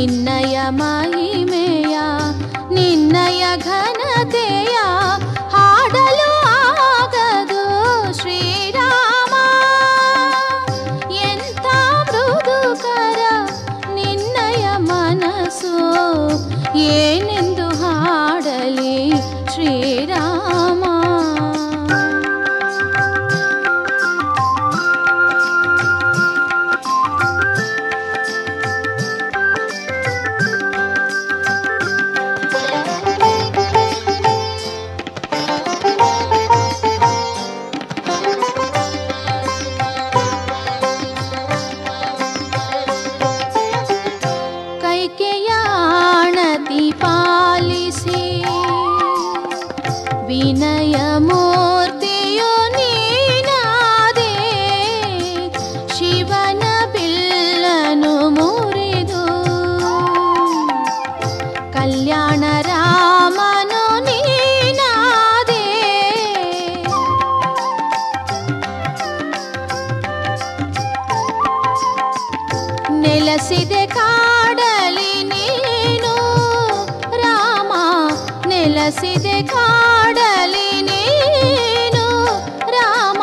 ನಿನ್ನಯ ಮಹಿಮೆಯ ನಿನ್ನಯ ಘನತೆಯ ಹಾಡಲು ಆಗದು ಶ್ರೀರಾಮ ಎಂಥ ಮೃದುಕರ ನಿನ್ನಯ ಮನಸ್ಸು ಏನೆಂದು ಹಾಡಲಿ ಶ್ರೀರಾಮ ಕೈಕೆಯಾಣತಿ ಪಾಲಿಸಿ ವಿನಯ ಮೂರ್ತಿಯು ನೀನಾದೆ ಶಿವನ ಬಿಲ್ಲನು ಮುರಿದು ಕಲ್ಯಾಣ ರಾಮನು ನೀನಾದೆ ನೆಲೆಸಿದೆ ಕಾಡಲಿ ನೀನು ರಾಮ ನೆಲೆಸಿದೆ ಕಾಡಲಿ ನೀನು ರಾಮ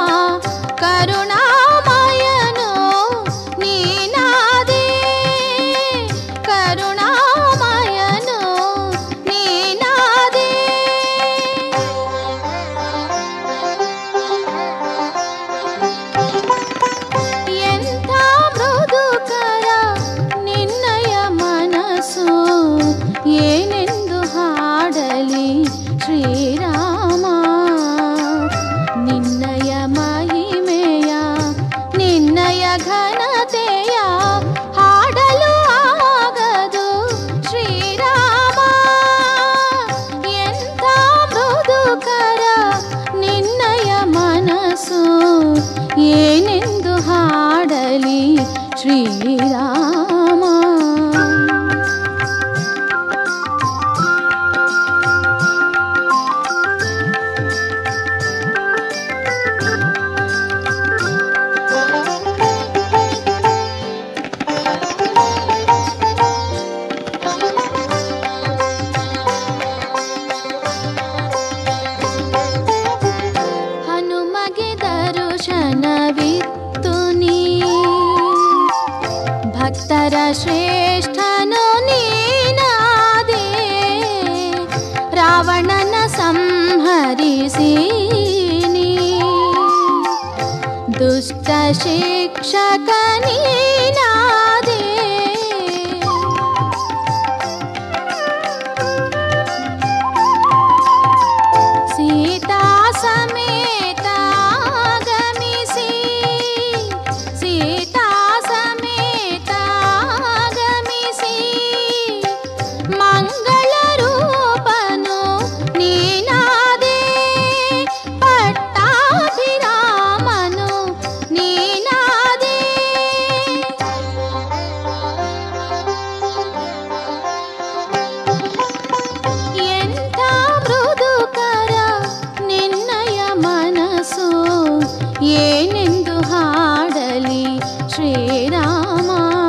ಕರುಣಾಮಯನು ನೀನಾದೆ ಕರುಣಾಮಯನು ನೀನಾದೆ ಎಂಥ ಮೃದುಕರ ನಿನ್ನಯ ಮನಸ್ಸು ಏನೆಂದು ಹಾಡಲಿ ಶ್ರೀರಾಮ ನಿನ್ನಯ ಮಹಿಮೆಯ ನಿನ್ನಯ ಘನತೆಯ ಹಾಡಲು ಆಗದು ಶ್ರೀರಾಮ ಎಂಥ ಮೃದುಕರ ನಿನ್ನಯ ಮನಸ್ಸು ಏನೆಂದು ಹಾಡಲಿ ಶ್ರೀರಾಮ ಹನುಮಗೆ ದರುಶನವಿತ್ತು ನೀ ಭಕ್ತರ ಶ್ರೇಷ್ಠನು ನೀನಾದೆ ರಾವಣನ ಸಂಹರಿಸಿ ನೀ ದುಷ್ಟ ಶಿಕ್ಷಕ ನೀನಾದೆ ಸೀತಾ ಸಮೇತ ಆಗಮಿಸಿ ಸೀತಾ ಸಮೇತ ಆಗಮಿಸಿ ಮಂಗಳ ರೂಪನು ನೀನಾದೆ ಪಟ್ಟಾಭಿರಾಮನು ನೀನಾದೆ ಎಂಥ ಮೃದುಕರ ನಿನ್ನಯ ಮನಸ್ಸು ಏನೆಂದು ಹಾಡಲಿ ಶ್ರೀರಾಮ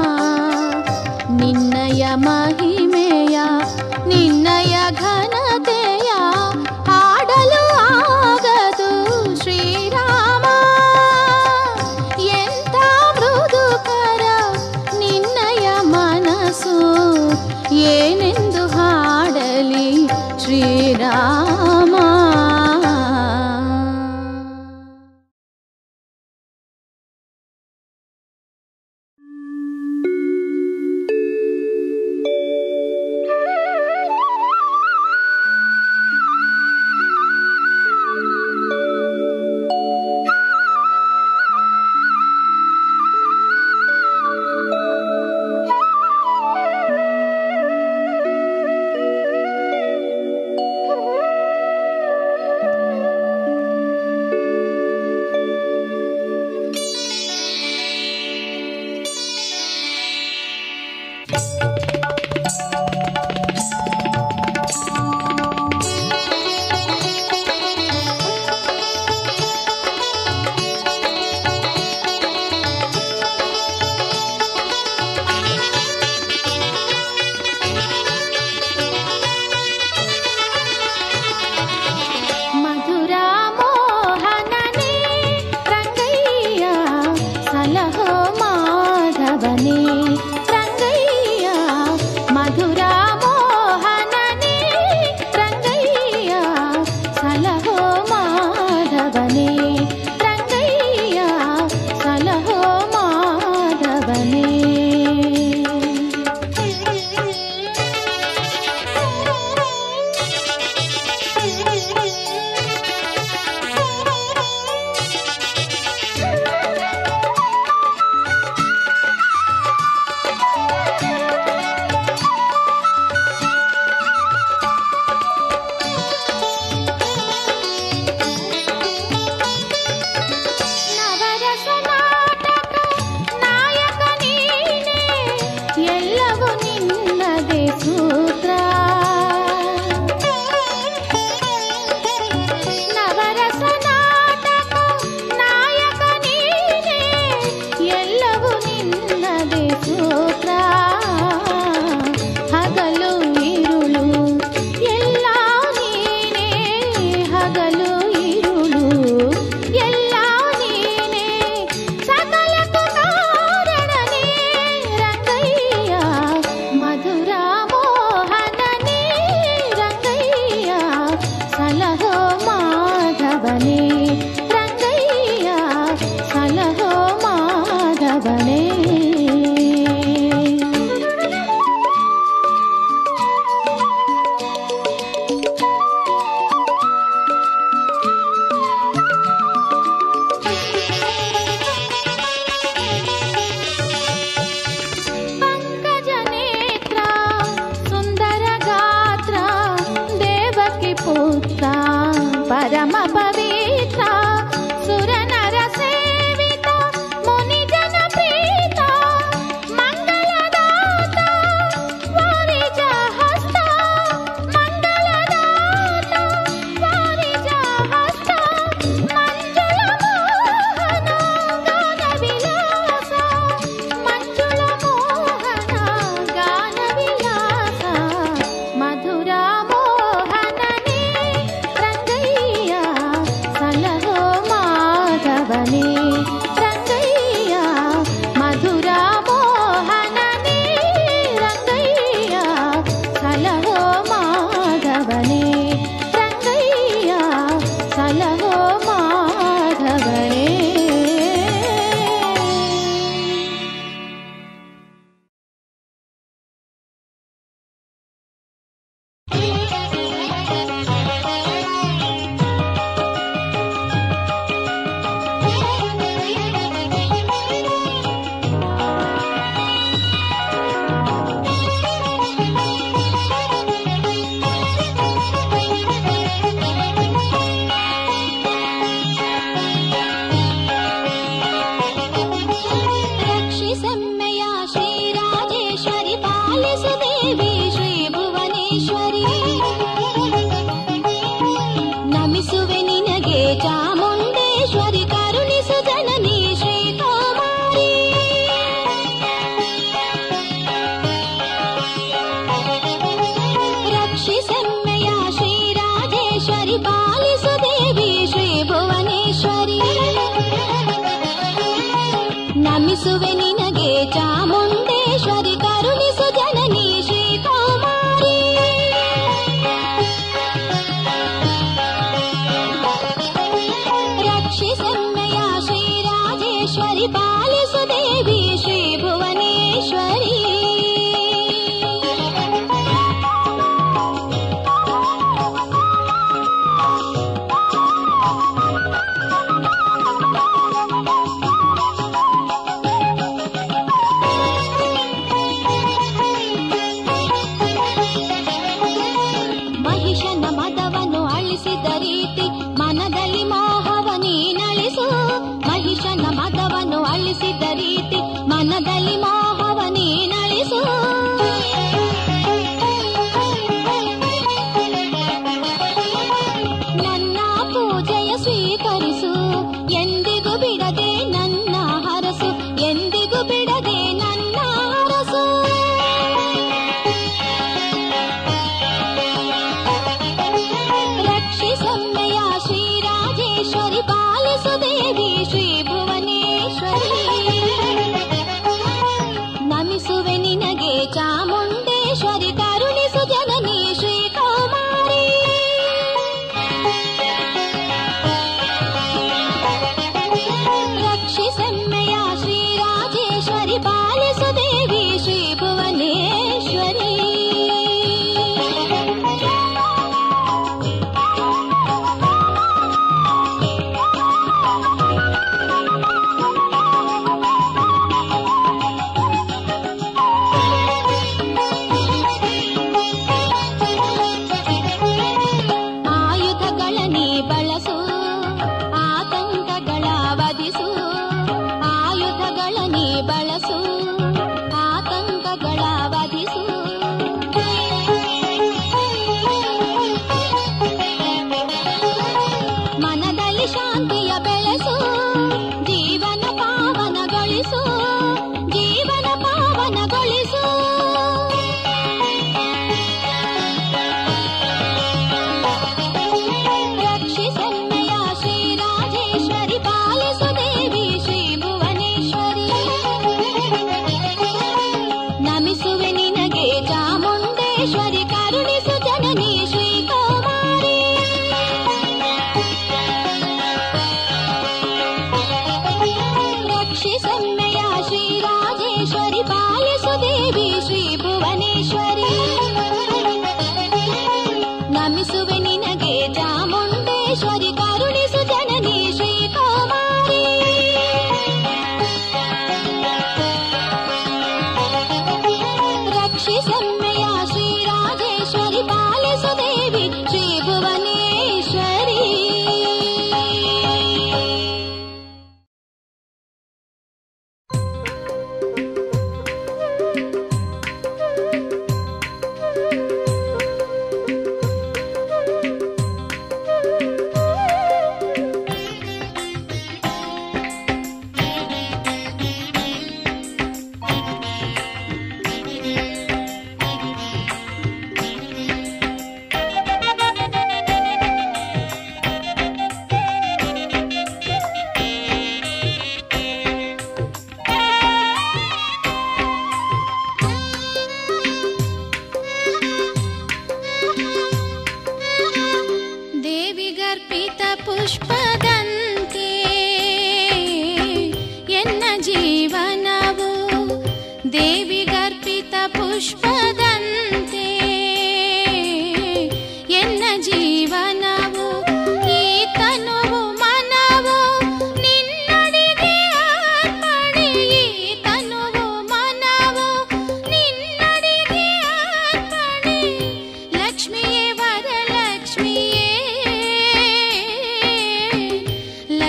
ನಿನ್ನಯ ಮಹಿಮೆಯ ನಿನ್ನಯ ಘನತೆಯ ಹಾಡಲು ಆಗದು ಶ್ರೀರಾಮ ಎಂಥ ಮೃದುಕರ ನಿನ್ನಯ ಮನಸ್ಸು ಏನೆಂದು ಹಾಡಲಿ ಶ್ರೀರಾಮ ಮಾಧವನೇ ರಂಗಯ್ಯ ಮಧುರ ಮೋಹನನೇ ರಂಗಯ್ಯ ಸಲಹೋ ಮಾಧವನೇ ರಂಗಯ್ಯ ಸಲಹೋ ಮಾಧವನೇ ರಕ್ಷಿಸೆಮ್ಮೆಯ ಶ್ರೀರಾಜೇಶ್ವರಿ ಪಾಲಿಸು ದೇವಿ ಶ್ರೀ ಭುವನೇಶ್ವರಿ ನಮಿಸುವೆ ನಿನಗೆ ಚಾಮುಂಡೇಶ್ವರಿ ಕರುಣಿಸು ಜನನಿ ಶ್ರೀ ಕೌಮಾರಿ ರಕ್ಷಿಸೆಮ್ಮೆಯ ಶ್ರೀರಾಜೇಶ್ವರಿ ಪಾಲಿಸು ದೇವಿ ಶ್ರೀ ಭುವನೇಶ್ವರಿ ನಮಿಸುವೆ ನಿನಗೆ ಚಾಮುಂಡೇಶ್ವರಿ ಕರುಣಿಸು ಜನನಿ ಶ್ರೀ ಕೌಮಾರಿ ರಕ್ಷಿಸೆಮ್ಮೆಯ ಶ್ರೀರಾಜೇಶ್ವರಿ ಪಾಲಿಸು ದೇವಿ ಶ್ರೀ ಭುವನೇಶ್ವರಿ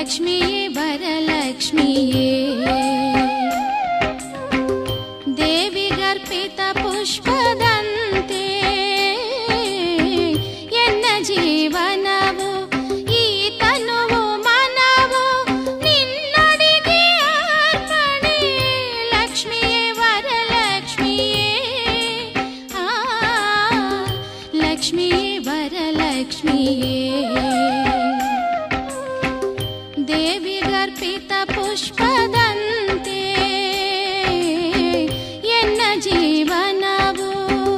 ಲಕ್ಷ್ಮಿಯೇ ವರಲಕ್ಷ್ಮಿಯೇ ದೇವಿಗರ್ಪಿತ ಪುಷ್ಪದಂತೆ ಎನ್ನ ಜೀವನವು ಈ ತನುವು ಮನವು ನಿನ್ನಡಿಗೆ ಅರ್ಪಣೆ ಲಕ್ಷ್ಮಿಯೇ ವರಲಕ್ಷ್ಮಿಯೇ ಆ ಲಕ್ಷ್ಮಿಯೇ ವರಲಕ್ಷ್ಮಿಯೇ ದೇವಿಗರ್ಪಿತ ಪುಷ್ಪದಂತೆ ಎನ್ನ ಜೀವನವು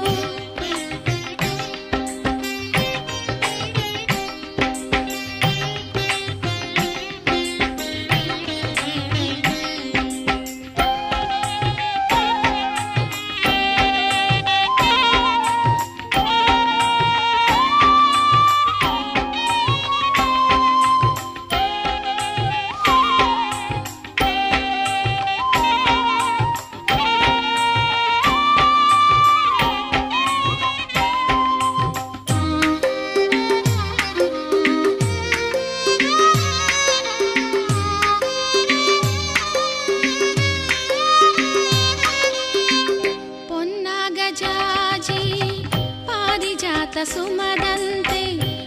ಪೊನ್ನಾಗಜಾಜಿ ಪಾರಿಜಾತ ಸುಮದಂತೆ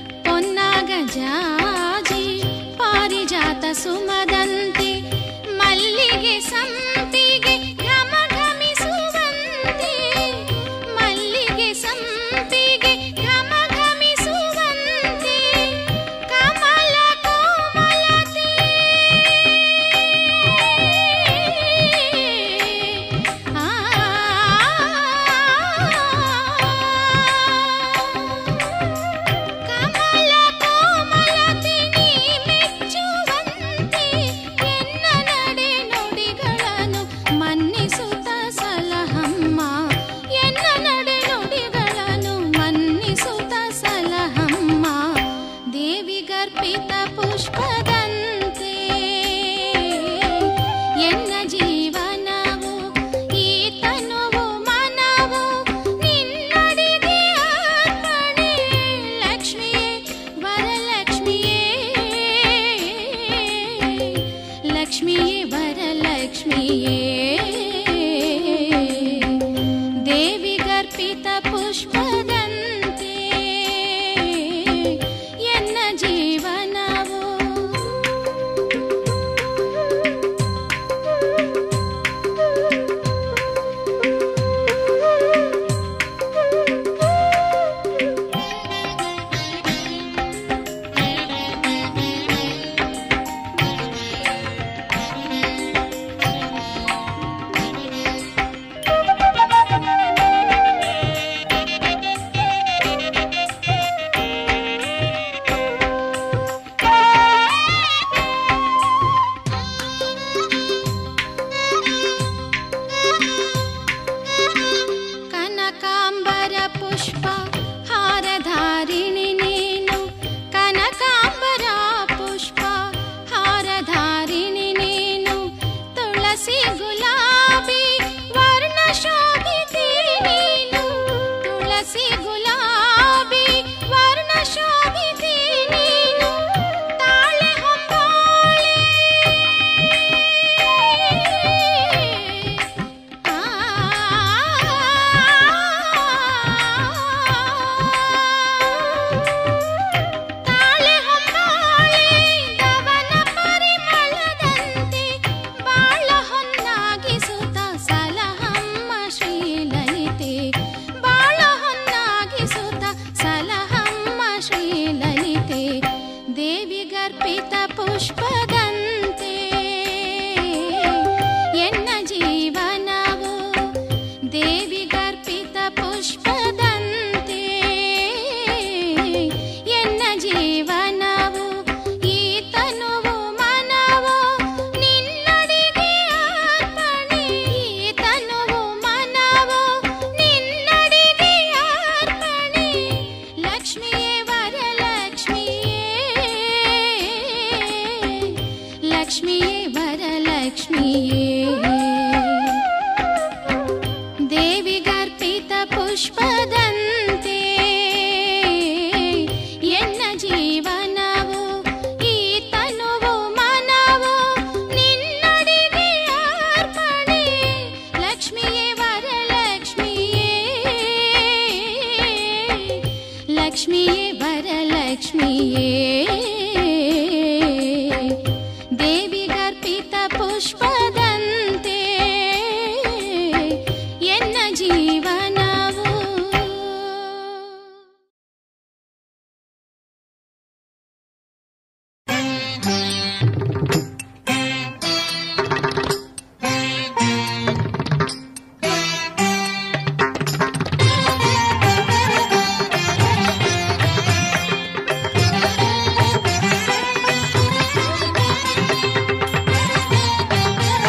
ಪೊನ್ನಾಗಜಾಜಿ ಪಾರಿಜಾತ ಸುಮದಂತೆ ಮಲ್ಲಿಗೆ ಸಂಪಿಗೆ ಘಮ ಘಮಿಸುವಂತೆ ಮಲ್ಲಿಗೆ ಸಂಪಿಗೆ ಘಮ ಘಮಿಸುವಂತೆ ಕಮಲ ಕೋಮಲತೆ ಆ ಕಮಲ ಕೋಮಲತೆ ನೀ ಮೆಚ್ಚುವಂತೆ ಎನ್ನ ನಡೆ ನುಡಿಗಳನ್ನು ಮನ್ನಿಸುತ್ತ ಸಲಹಮ್ಮ ಎನ್ನ ನಡೆ ನುಡಿಗಳನ್ನು ಮನ್ನಿಸುತ್ತ ಸಲಹಮ್ಮ ದೇವಿಗರ್ಪಿತ ಪುಷ್ಪದಂತೆ ಎನ್ನ ಜೀವನವು ಈ ತನುವು ಮನವು ನಿನ್ನಡಿಗೆ ಅರ್ಪಣೆ ಲಕ್ಷ್ಮಿಯೇ ವರಲಕ್ಷ್ಮಿಯೇ ಲಕ್ಷ್ಮಿಯೇ ವರಲಕ್ಷ್ಮಿಯೇ ದೇವಿಗರ್ಪಿತ ಪುಷ್ಪದಂತೆ ಎನ್ನ ಜೀವನವು ಕನಕಾಂಬರ ಪುಷ್ಪ ಹಾರಧಾರಿಣಿ ನೀನು ಕನಕಾಂಬರ ಪುಷ್ಪ ಹಾರಧಾರಿಣಿ ನೀನು ತುಳಸಿ ಗುಲಾಬಿ ವರ್ಣ ಶೋಭಿತೆ ನೀನು ತುಳಸಿ ಗುಲಾಬಿ ವರ್ಣ ಶೋಭಿತೆ ನೀನು ತಾಳೆ ಹೊಂಬಾಳೆ ತಾಳೆ ಹೊಂಬಾಳೆ ದವನ ಪರಿಮಳದಂತೆ ಬಾಳ ಹೊನ್ನಾಗಿಸುತ್ತ ಸಲಹಮ್ಮ ಶ್ರೀಲಲಿತೆ ಬಾಳ ಹೊನ್ನಾಗಿಸುತ್ತ ಸಲಹಮ್ಮ ಶ್ರೀಲಲಿತೆ ದೇವಿಗರ್ಪಿತ ಪುಷ್ಪದಂತೆ ಎನ್ನ ಜೀವನವು ದೇವಿಗರ್ಪಿತ ಪುಷ್ಪದಂತೆ ಎನ್ನ ಜೀವನವು ಈ ತನುವು ಮನವು ನಿನ್ನಡಿಗೆ ಅರ್ಪಣೆ ಈ ತನುವು ಮನವು ನಿನ್ನಡಿಗೆ ಅರ್ಪಣೆ ಲಕ್ಷ್ಮಿಯೇ ವರಲಕ್ಷ್ಮಿಯೇ ಲಕ್ಷ್ಮಿಯೇ ವರಲಕ್ಷ್ಮಿಯೇ ದೇವಿಗರ್ಪಿತ ಪುಷ್ಪದಂತೆ ಎನ್ನ ಜೀವನವು ಈ ತನುವು ಮನ ಪುಷ್ಪದಂತೆ ಎನ್ನ ಜೀವನವು ಿ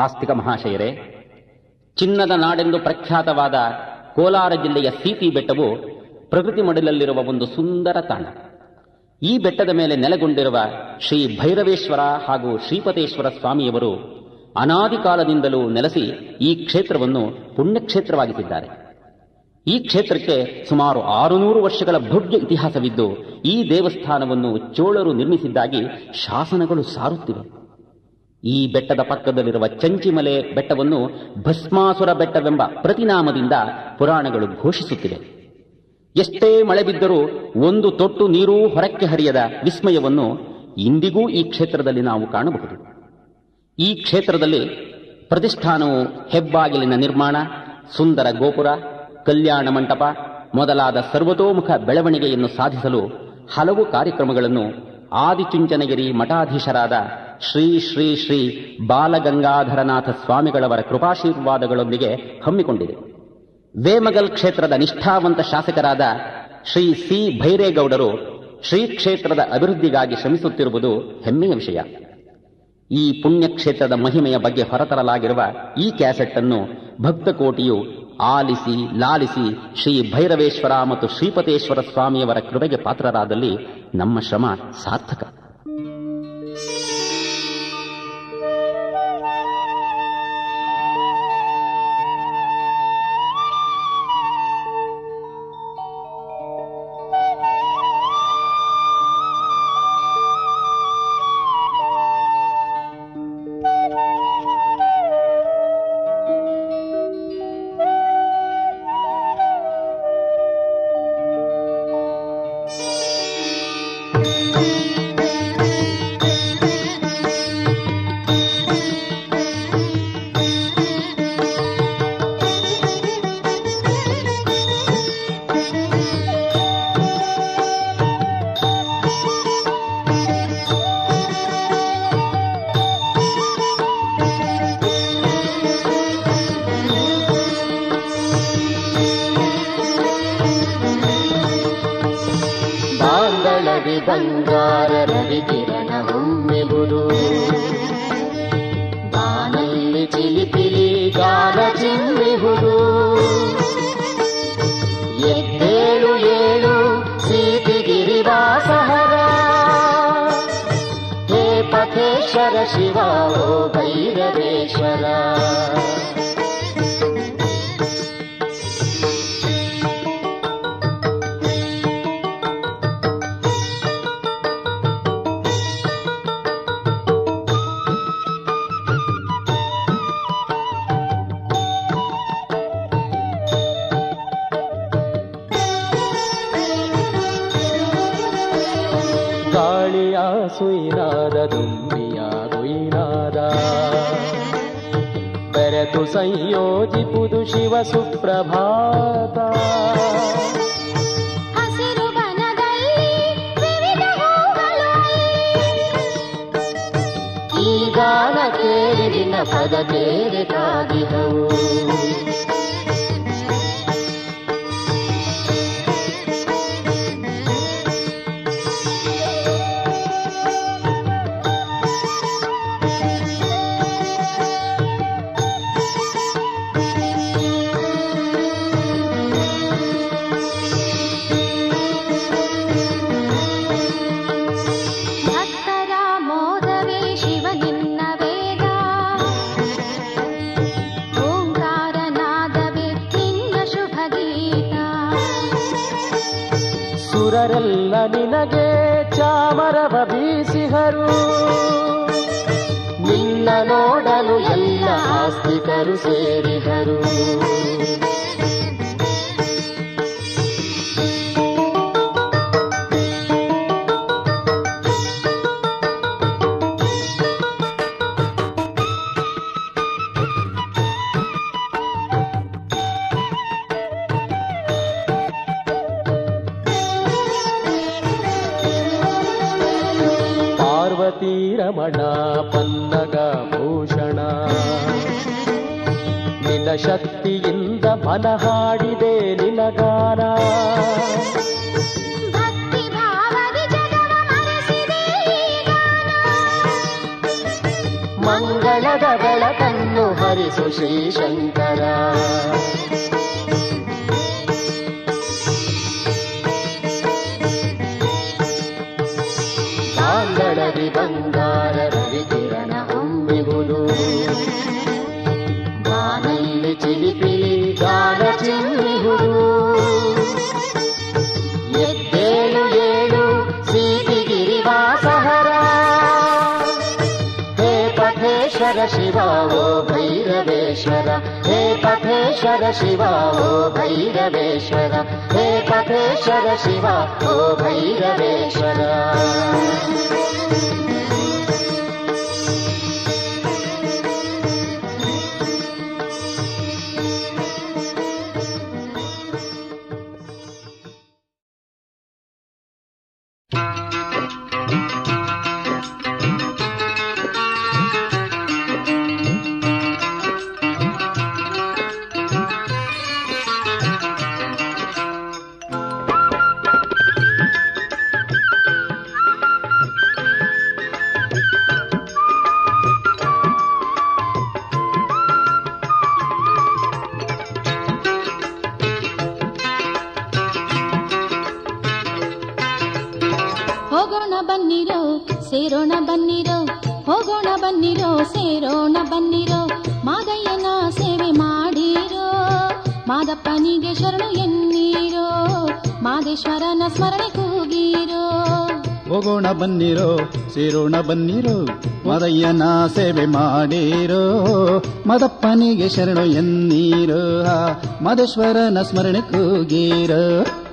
ಆಸ್ತಿಕ ಮಹಾಶಯರೇ ಚಿನ್ನದ ನಾಡೆಂದು ಪ್ರಖ್ಯಾತವಾದ ಕೋಲಾರ ಜಿಲ್ಲೆಯ ಸೀತಿ ಬೆಟ್ಟವು ಪ್ರಕೃತಿ ಮಡಿಲಲ್ಲಿರುವ ಒಂದು ಸುಂದರ ತಾಣ ಈ ಬೆಟ್ಟದ ಮೇಲೆ ನೆಲೆಗೊಂಡಿರುವ ಶ್ರೀ ಭೈರವೇಶ್ವರ ಹಾಗೂ ಶ್ರೀಪತೇಶ್ವರ ಸ್ವಾಮಿಯವರು ಅನಾದಿ ಕಾಲದಿಂದಲೂ ನೆಲೆಸಿ ಈ ಕ್ಷೇತ್ರವನ್ನು ಪುಣ್ಯಕ್ಷೇತ್ರವಾಗಿಸಿದ್ದಾರೆ ಈ ಕ್ಷೇತ್ರಕ್ಕೆ ಸುಮಾರು ಆರುನೂರು ವರ್ಷಗಳ ಭವ್ಯ ಇತಿಹಾಸವಿದ್ದು ಈ ದೇವಸ್ಥಾನವನ್ನು ಚೋಳರು ನಿರ್ಮಿಸಿದ್ದಾಗಿ ಶಾಸನಗಳು ಸಾರುತ್ತಿವೆ ಈ ಬೆಟ್ಟದ ಪಕ್ಕದಲ್ಲಿರುವ ಚಂಚಿಮಲೆ ಬೆಟ್ಟವನ್ನು ಭಸ್ಮಾಸುರ ಬೆಟ್ಟವೆಂಬ ಪ್ರತಿನಾಮದಿಂದ ಪುರಾಣಗಳು ಘೋಷಿಸುತ್ತಿವೆ ಎಷ್ಟೇ ಮಳೆ ಬಿದ್ದರೂ ಒಂದು ತೊಟ್ಟು ನೀರೂ ಹೊರಕ್ಕೆ ಹರಿಯದ ವಿಸ್ಮಯವನ್ನು ಇಂದಿಗೂ ಈ ಕ್ಷೇತ್ರದಲ್ಲಿ ನಾವು ಕಾಣಬಹುದು ಈ ಕ್ಷೇತ್ರದಲ್ಲಿ ಪ್ರತಿಷ್ಠಾನವು ಹೆಬ್ಬಾಗಿಲಿನ ನಿರ್ಮಾಣ ಸುಂದರ ಗೋಪುರ ಕಲ್ಯಾಣ ಮಂಟಪ ಮೊದಲಾದ ಸರ್ವತೋಮುಖ ಬೆಳವಣಿಗೆಯನ್ನು ಸಾಧಿಸಲು ಹಲವು ಕಾರ್ಯಕ್ರಮಗಳನ್ನು ಆದಿಚುಂಚನಗಿರಿ ಮಠಾಧೀಶರಾದ ಶ್ರೀ ಶ್ರೀ ಶ್ರೀ ಬಾಲಗಂಗಾಧರನಾಥ ಸ್ವಾಮಿಗಳವರ ಕೃಪಾಶೀರ್ವಾದಗಳೊಂದಿಗೆ ಹಮ್ಮಿಕೊಂಡಿದೆ ವೇಮಗಲ್ ಕ್ಷೇತ್ರದ ನಿಷ್ಠಾವಂತ ಶಾಸಕರಾದ ಶ್ರೀ ಸಿ ಭೈರೇಗೌಡರು ಶ್ರೀ ಕ್ಷೇತ್ರದ ಅಭಿವೃದ್ಧಿಗಾಗಿ ಶ್ರಮಿಸುತ್ತಿರುವುದು ಹೆಮ್ಮೆಯ ವಿಷಯ ಈ ಪುಣ್ಯಕ್ಷೇತ್ರದ ಮಹಿಮೆಯ ಬಗ್ಗೆ ಹೊರತರಲಾಗಿರುವ ಈ ಕ್ಯಾಸೆಟ್ ಅನ್ನು ಭಕ್ತಕೋಟಿಯು ಆಲಿಸಿ ಲಾಲಿಸಿ ಶ್ರೀ ಭೈರವೇಶ್ವರ ಮತ್ತು ಶ್ರೀಪತೇಶ್ವರ ಸ್ವಾಮಿಯವರ ಕೃಪೆಗೆ ಪಾತ್ರರಾದಲ್ಲಿ ನಮ್ಮ ಶ್ರಮ ಸಾರ್ಥಕ ಬಾಂಗಳದಿ ಬಂಗಾರ ರವಿಕಿರಣ ಹೊಮ್ಮೆಗುರು ಬಾನಲ್ಲಿ ಚಿಲಿಪಿಲಿ ಗಾನ ಚಿಮ್ಮಿಹುದು ಎದ್ದೇಳು ಏಳು ಸೀತಿಗಿರಿ ವಾಸಹರ ಹೇ ಪಥೇಶ್ವರ ಶಿವ ಓ ಭೈರವೇಶ್ವರ ಗಾಳಿಯ ಸುಯಿನಾದ ದುಂಬಿಯ ಗುಯಿನಾದ ಬೆರೆತು ಸಂಯೋಜಿಪುದು ಶಿವ ಸುಪ್ರಭಾತ ಹಸಿರು ಬನದಲ್ಲಿ ವಿವಿಧ ಹೂಗಳು ಈ ಗಾನ ಕೇಳಿ ನಿನ್ನ ಪದ ಬೇರೆ ಕಾದಿಹವು ಭಕ್ತರ ಮೋದವೇ ಶಿವ ನಿನ್ನ ವೇದ ಓಂಕಾರನಾದವೇ ನಿನ್ನ ಶುಭ ಗೀತ ಸುರರೆಲ್ಲ ನಿನಗೆ ಚಾಮರವ ಬೀಸಿಹರು ನಿನ್ನ ನೋಡಲು ಎಲ್ಲ ಆಸ್ತಿಕರು ಸೇರಿದರು ಪಾರ್ವತಿ ರಮಣ ಪನ್ನಗ ಭೂಷಣ ನಿನ್ನ ಶಕ್ತಿಯಿಂದ ಮನ ಹಾಡಿದೆ ನಿನಗಾನ ಭಕ್ತಿ ಭಾವದಿ ಜಗವ ಮರೆಸಿದೆ ಈ ಗಾನ. ಮಂಗಳದ ಬೆಳಕನ್ನು ಹರಿಸು ಶ್ರೀಶಂಕರ ಕಾಂಗಡದಿ ಬಂಗಾರ ರವಿಕಿರಣ ಹೊಮ್ಮಿಗುದು ಬಾನಲ್ಲಿ ಚಿಲಿಪಿಲಿ ಗಾನ ಚಿಮ್ಮಿಹುದು ಎದ್ದೇಳು ಏಳು ಸೀತಿಗಿರಿವಾಸಹರ ಹೇ ಪಥೇಶ್ವರ ಶಿವ ಓ ಭೈರವೇಶ್ವರ ಹೇ ಪಥೇಶ್ವರ ಶಿವ ಓ ಭೈರವೇಶ್ವರ ಹೇ ಪಥೇಶ್ವರ ಶಿವ ಓ ಭೈರವೇಶ್ವರ ಹೋಗೋಣ ಬನ್ನಿರೋ ಸೇರೋಣ ಬನ್ನಿರೋ ಹೋಗೋಣ ಬನ್ನಿರೋ ಸೇರೋಣ ಬನ್ನಿರೋ ಮಾದಯ್ಯನ ಸೇವೆ ಮಾಡಿರೋ ಮಾದಪ್ಪನಿಗೆ ಶರಣು ಎನ್ನೀರೋ ಮಾದೇಶ್ವರನ ಸ್ಮರಣೆ ಕೂಗಿರೋ ಹೋಗೋಣ ಬನ್ನಿರೋ ಸೇರೋಣ ಬನ್ನಿರೋ ಮದಯ್ಯನ ಸೇವೆ ಮಾಡಿರೋ ಮದಪ್ಪನಿಗೆ ಶರಣು ಎನ್ನೀರೋ ಆ ಮದೇಶ್ವರನ ಸ್ಮರಣೆ ಕೂಗೀರೋ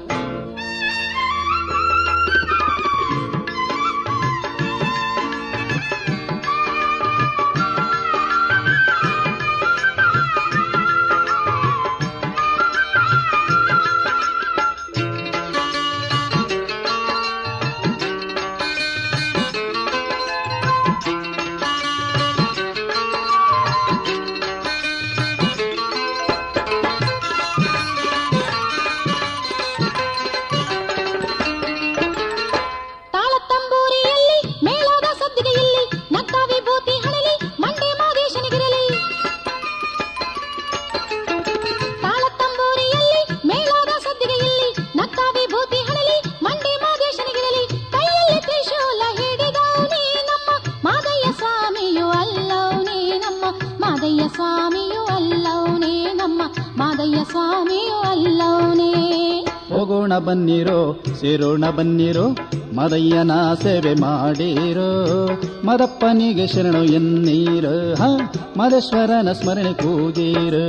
ತಾಳ ತಂಬೂರಿಯಲ್ಲಿ ಮೇಳದ ಸದ್ದಿಗೆಯಲ್ಲಿ ನಕ್ಕ ವಿಭೂತಿ ಹಣಲಿ ಮಂಡೆ ಮಾದೇಶನಿಗಿರಲಿ ತಾಳ ತಂಬೂರಿಯಲ್ಲಿ ಮೇಳದ ಸದ್ದಿಗೆಯಲ್ಲಿ ನಕ್ಕ ವಿಭೂತಿ ಹಣಲಿ ಮಂಡೆ ಮಾದೇಶನಿಗಿರಲಿ ಕೈಯಲ್ಲಿ ತ್ರಿಶೂಲ ಹಿಡಿದವನೇ ನಮ್ಮ ಮಾದಯ್ಯ ಸ್ವಾಮಿಯು ಅಲ್ಲವನೇ ನಮ್ಮ ಮಾದಯ್ಯ ಸ್ವಾಮಿಯು ಅಲ್ಲವನೇ ನಮ್ಮ ಮಾದಯ್ಯ ಸ್ವಾಮಿಯು ಅಲ್ಲವನೇ ಹೋಗೋಣ ಬನ್ನಿರೋ ಸೇರೋಣ ಬನ್ನಿರೋ ಮದಯ್ಯನ ಸೇವೆ ಮಾಡಿರೋ ಮದಪ್ಪನಿಗೆ ಶರಣು ಎನ್ನೀರೋ ಹ ಮದೇಶ್ವರನ ಸ್ಮರಣೆ ಕೂಗೀರೋ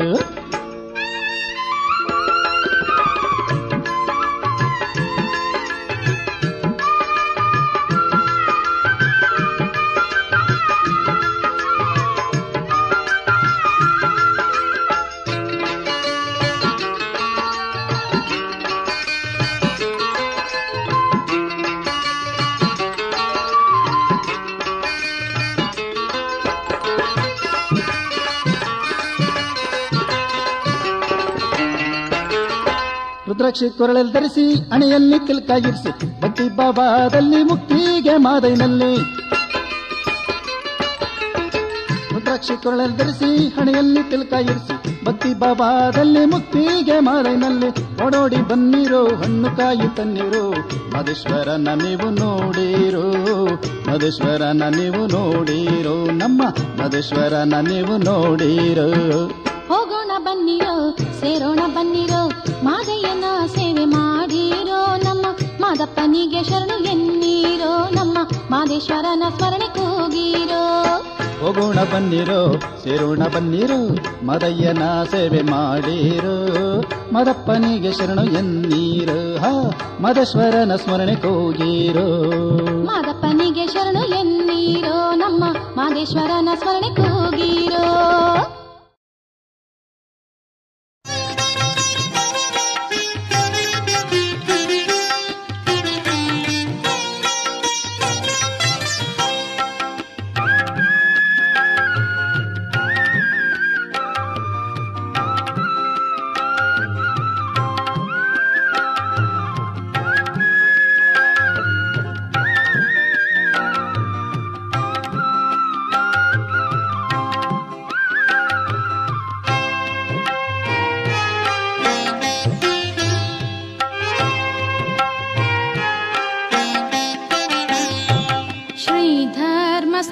ರುದ್ರಾಕ್ಷಿ ಕೊರಳಲ್ಲಿ ಧರಿಸಿ ಅಣೆಯಲ್ಲಿ ತಿಲ್ಕಾಗಿರಿಸಿ ಭಕ್ತಿ ಬಾಬಾದಲ್ಲಿ ಮುಕ್ತಿಗೆ ಮಾದೈನಲ್ಲಿ ರುದ್ರಾಕ್ಷಿ ಕೊರಳಲ್ಲಿ ಧರಿಸಿ ಹಣೆಯಲ್ಲಿ ತಿಲ್ಕಾಗಿರಿಸಿ ಭಕ್ತಿ ಬಾಬಾದಲ್ಲಿ ಮುಕ್ತಿಗೆ ಮಾದೈನಲ್ಲಿ ಓಡೋಡಿ ಬನ್ನಿರೋ ಹಣ್ಣು ಕಾಯಿ ತನ್ನಿರೋ ಮದೇಶ್ವರನ ನೀವು ನೋಡಿರೋ ಮದೇಶ್ವರನ ನೀವು ನೋಡಿರೋ ನಮ್ಮ ಮದೇಶ್ವರನ ನೀವು ನೋಡಿರೋ ಹೋಗೋಣ ಬನ್ನಿರೋ ಸೇರೋಣ ಬನ್ನಿರೋ ಮಾದಯ್ಯನ ಸೇವೆ ಮಾಡಿರೋ ನಮ್ಮ ಮಾದಪ್ಪನಿಗೆ ಶರಣು ಎನ್ನೀರೋ ನಮ್ಮ ಮಾದೇಶ್ವರನ ಸ್ಮರಣೆ ಕೂಗಿರೋ ಹೋಗೋಣ ಬನ್ನಿರೋ ಸೇರೋಣ ಬನ್ನಿರೋ ಮದಯ್ಯನ ಸೇವೆ ಮಾಡಿರೋ ಮದಪ್ಪನಿಗೆ ಶರಣು ಎನ್ನೀರೋ ಹಾ ಮದೇಶ್ವರನ ಸ್ಮರಣೆ ಕೂಗೀರೋ ಮಾದಪ್ಪನಿಗೆ ಶರಣು ಎನ್ನೀರೋ ನಮ್ಮ ಮಾದೇಶ್ವರನ ಸ್ಮರಣೆ ಕೂಗಿರೋ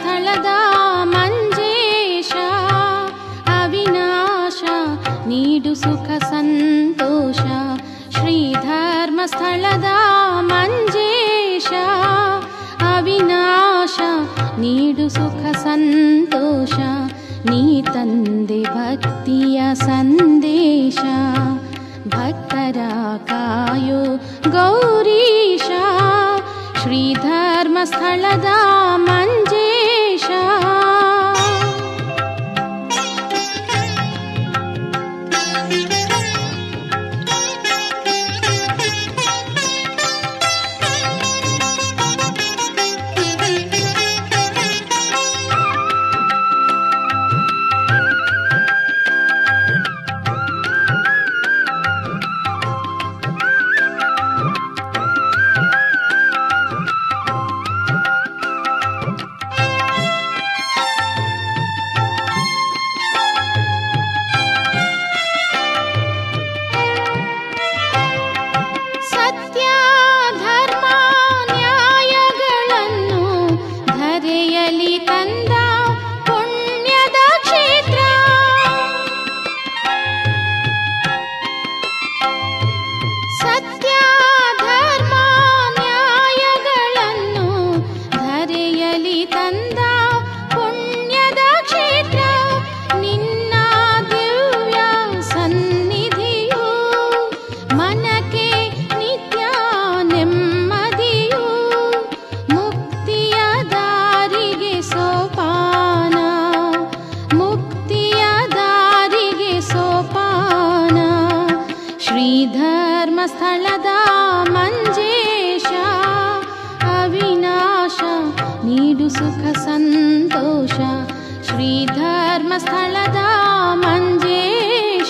ಸ್ಥಳದ ಮಂಜೇಶ ಅವಿನಾಶ ನೀಡು ಸುಖ ಸಂತೋಷ ಶ್ರೀಧರ್ಮ ಸ್ಥಳದ ಮಂಜೇಶ ಅವಿನಾಶ ನೀಡು ಸುಖ ಸಂತೋಷ ನೀ ತಂದೆ ಭಕ್ತಿಯ ಸಂದೇಶ ಭಕ್ತರ ಕಾಯೋ ಗೌರೀಶ ಶ್ರೀಧರ್ಮ ಸ್ಥಳದ ಮಂಜೇಶ ಸತ್ಯ ಧರ್ಮ ನ್ಯಾಯಗಳನ್ನು ಧರೆಯಲಿ ತಂದ ಪುಣ್ಯದ ಕ್ಷೇತ್ರ ಸತ್ಯ ಧರ್ಮ ನ್ಯಾಯಗಳನ್ನು ಧರೆಯಲಿ ತಂದ ಪುಣ್ಯದ ಕ್ಷೇತ್ರ ನಿನ್ನ ದಿವ್ಯ ಸನ್ನಿಧಿಯು ಮನಕ್ಕೆ ನಿತ್ಯ ನೆಮ್ಮದಿಯು ಮುಕ್ತಿಯ ದಾರಿಗೆ ಸೋಪಾನ ಮುಕ್ತಿಯ ದಾರಿಗೆ ಸೋಪಾನ ಶ್ರೀಧರ್ಮ ಸ್ಥಳದ ಮಂಜೇಶ ಅವಿನಾಶ ನೀಡು ಸುಖ ಸಂತೋಷ ಶ್ರೀಧರ್ಮ ಸ್ಥಳದ ಮಂಜೇಶ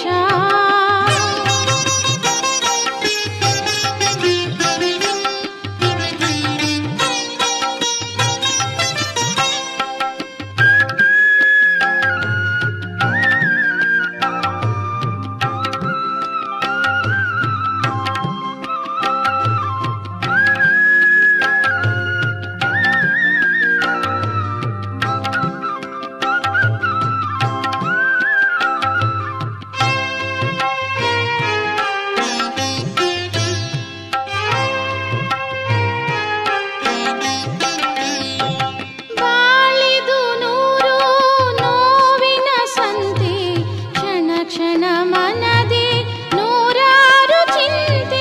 ಬಾಳಿದು ನೂರು ನೋವಿನ ಸಂತೆ ಕ್ಷಣ ಕ್ಷಣ ಮನದೆ ನೂರಾರು ಚಿಂತೆ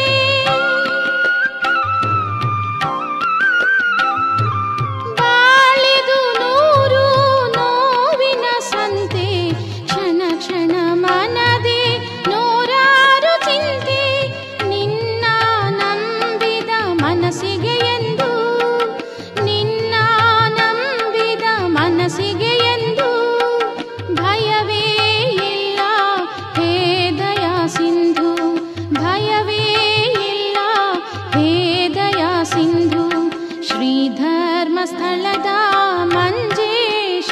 ಬಾಳಿದು ನೂರು ನೋವಿನ ಸಂತೆ ಕ್ಷಣ ಕ್ಷಣ ಮನದೆ ನೂರಾರು ಚಿಂತೆ ನಿನ್ನ ನಂಬಿದ ಮನಸ್ಸಿಗೆ ಎಂದು ನಿನ್ನ ನಂಬಿದ ಮನಸ್ಸಿಗೆ ಎಂದು ಭಯವೇ ಇಲ್ಲ ಹೇ ದಯಾ ಸಿಂಧು ಭಯವೇ ಇಲ್ಲ ಹೇ ದಯಾ ಸಿಂಧು ಶ್ರೀಧರ್ಮ ಸ್ಥಳದ ಮಂಜೇಶ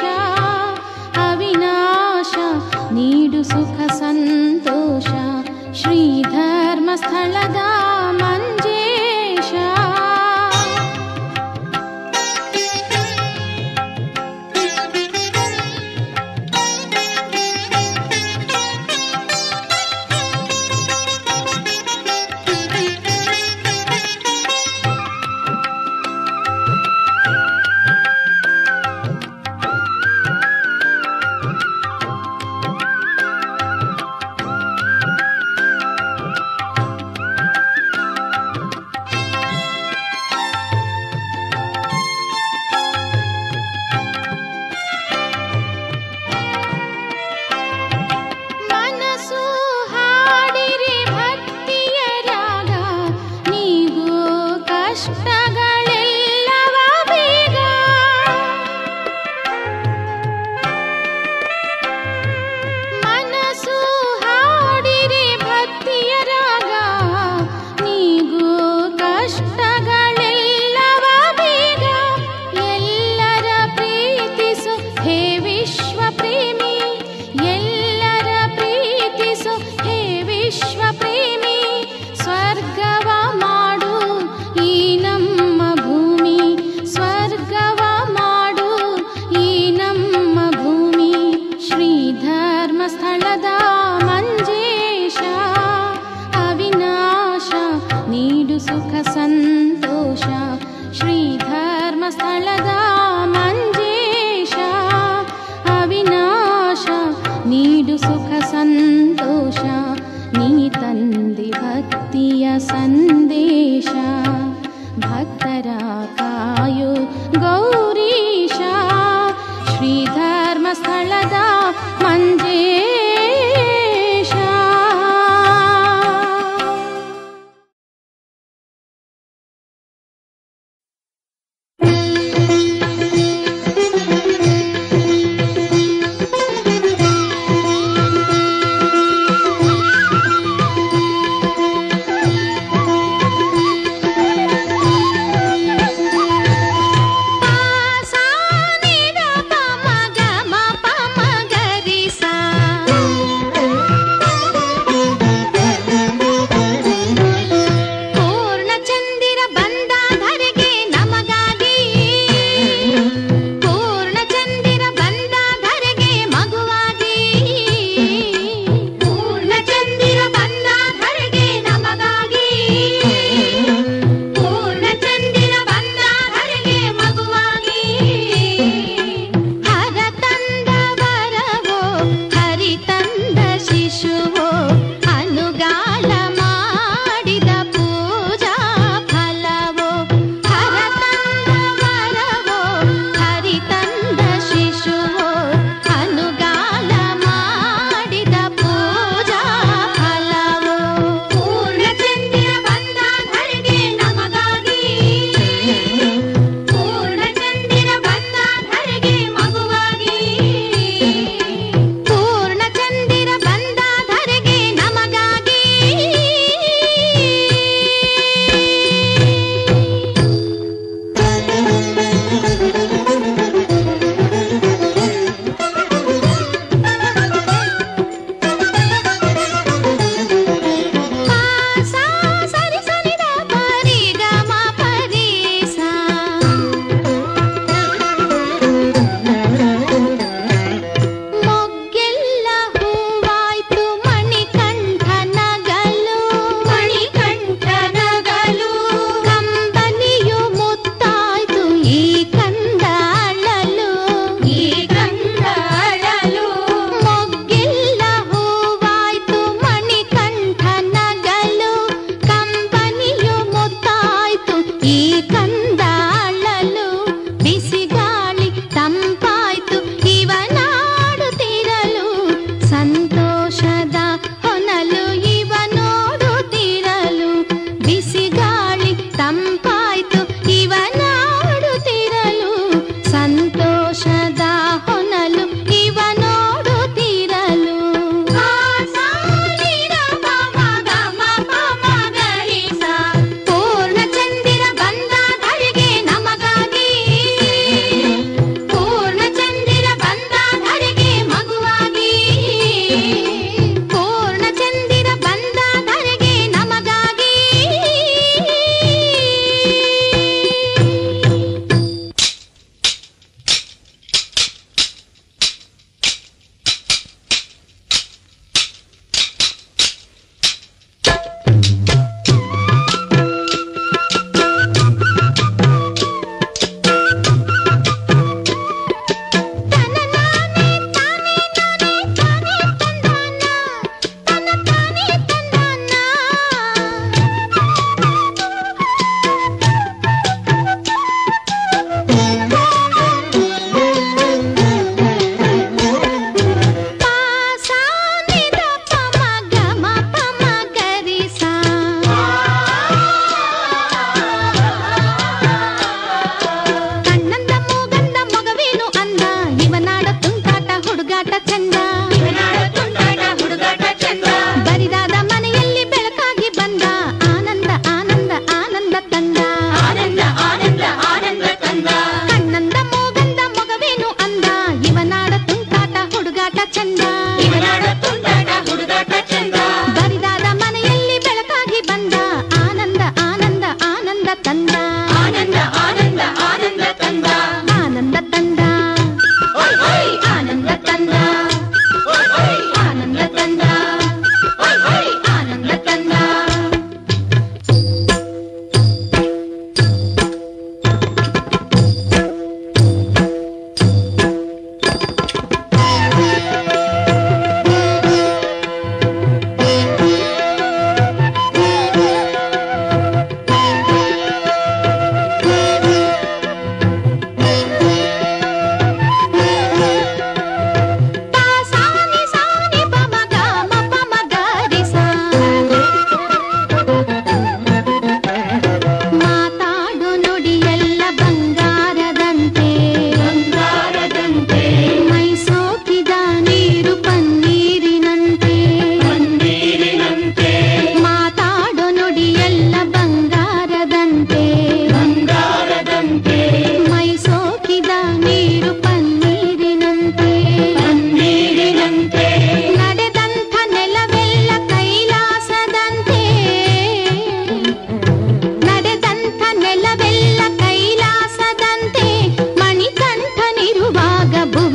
ಅವಿನಾಶ ನೀಡು ಸುಖ ಸಂತೋಷ ಶ್ರೀಧರ್ಮ ಸ್ಥಳದ ಮಂಜೇಶ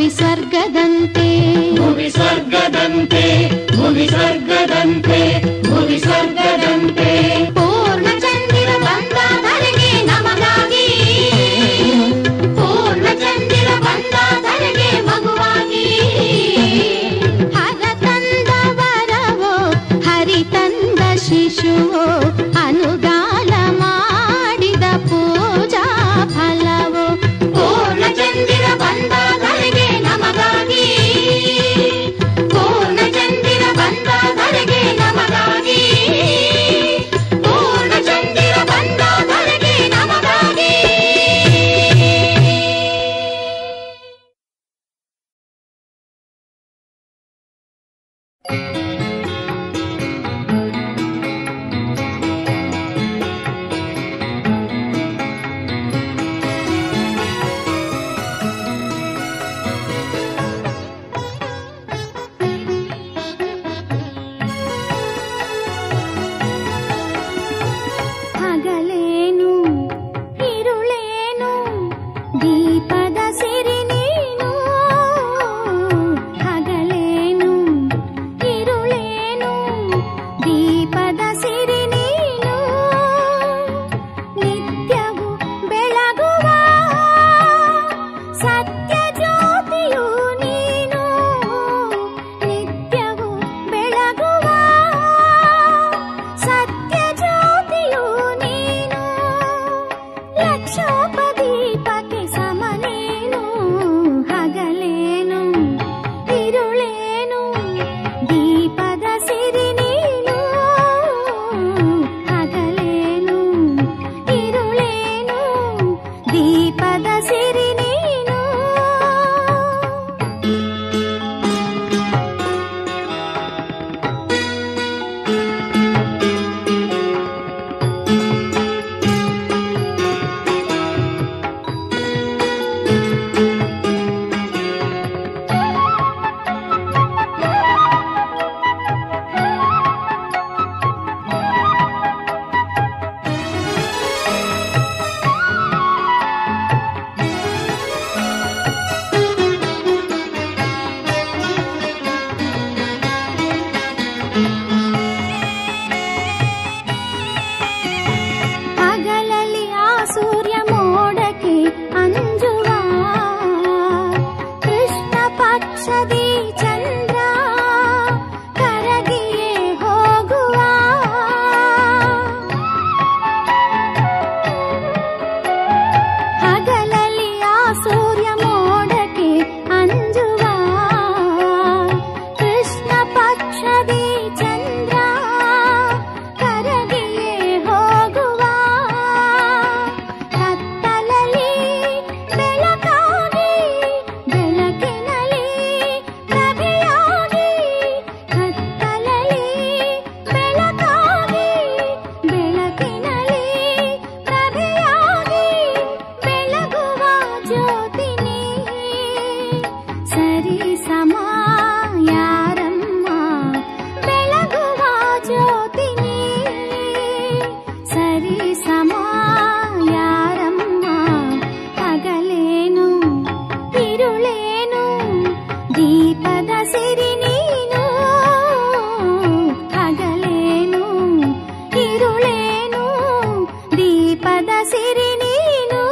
ಸ್ವರ್ಗದಂತೆ ಭುವಿ ಸ್ವರ್ಗದಂತೆ ಭುವಿ ಸ್ವರ್ಗದಂತೆ ಭುವಿ ಸ್ವರ್ಗದಂತೆ ಪೂರ್ಣ ಚಂದಿರ ಬಂದ ಧರೆಗೆ ನಮಗಾಗಿ ಪೂರ್ಣ ಚಂದಿರ ಬಂದ ಧರೆಗೆ ಮಗುವಾಗಿ ಹರ ತಂದ ವರವೋ ಹರಿ ತಂದ ಶಿಶುವೋ ಅನುಗಾಲ ಮಾಡಿದ ಪೂಜಾ ಫಲವೋ ಪೂರ್ಣ ಚಂದಿರ ಬಂದ ಧರೆಗೆ ನಮಗಾಗಿ ಪೂರ್ಣ ಚಂದಿರ ಬಂದ ಧರೆಗೆ ನಮಗಾಗಿ ಪೂರ್ಣ ಚಂದಿರ ಬಂದ ಧರೆಗೆ ನಮಗಾಗಿ ಹಗಲೇನು ಇರುಳೇನು ದೀಪದ ಸಿರಿ ನೀನು ಹಗಲೇನು ಇರುಳೇನು ದೀಪದ ಸಿರಿ ನೀನು ನಿತ್ಯವು ಬೆಳಗುವ ಸತ್ಯ ಜ್ಯೋತಿಯು ನೀನು ನಿತ್ಯವು ಬೆಳಗುವ ಸತ್ಯ ಜ್ಯೋತಿಯು ನೀನು ಲಕ್ಷೋಪದೀಪಕ್ಕೆ ಸಮನೇನು ಹಗಲೇನು ಇರುಳೇನು ದೀಪದ ಸಿರಿ ನೀನು ಹಗಲೇನು ಇರುಳೇನು ದೀಪದ ಸಿರಿ ನೀನು ಹಗಲಲ್ಲಿ ಆ ಸೂರ್ಯ ಮೋಡಕ್ಕೆ ಅಂಜುವ ಕೃಷ್ಣ ಪಕ್ಷದಿ ಚಂದ್ರ ಕರಗಿಯೇ ಹೋಗುವ ಹಗಲಲ್ಲಿ ಆ ಸೂರ್ಯ ಮೋಡಕ್ಕೆ ಅಂಜುವ ಕೃಷ್ಣ ಪಕ್ಷದಿ ಚಂದ್ರ ಕರಗಿಯೇ ಹೋಗುವ ಕತ್ತಲಲ್ಲಿ ಬೆಳಕಾಗಿ ಬೆಳಕಿನಲ್ಲಿ ಪ್ರಭೆಯಾಗಿ ಕತ್ತಲಲ್ಲಿ ಬೆಳಕಾಗಿ ಬೆಳಕಿನಲ್ಲಿ ಪ್ರಭೆಯಾಗಿ ಬೆಳಗುವ ಜ್ಯೋತಿನಿ ಸರಿ ಸಮ ಯಾರಮ್ಮ ಬೆಳಗುವ ಜ್ಯೋತಿನಿ ಸರಿ ಸಮ ಯಾರಮ್ಮ ಹಗಲೇನು ಇರುಳೇನು ದೀಪದ ಸಿರಿ ನೀನು ಹಗಲೇನು ಇರುಳೇನು ದೀಪದ ಸಿರಿ ನೀನು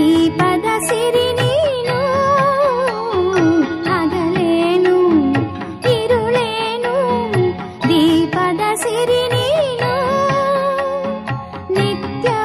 ದೀಪದ ಸಿರಿ ನೀನು ಹಗಲೇನು ಇರುಳೇನು ದೀಪದ ಸಿರಿ ನೀನು ನಿತ್ಯ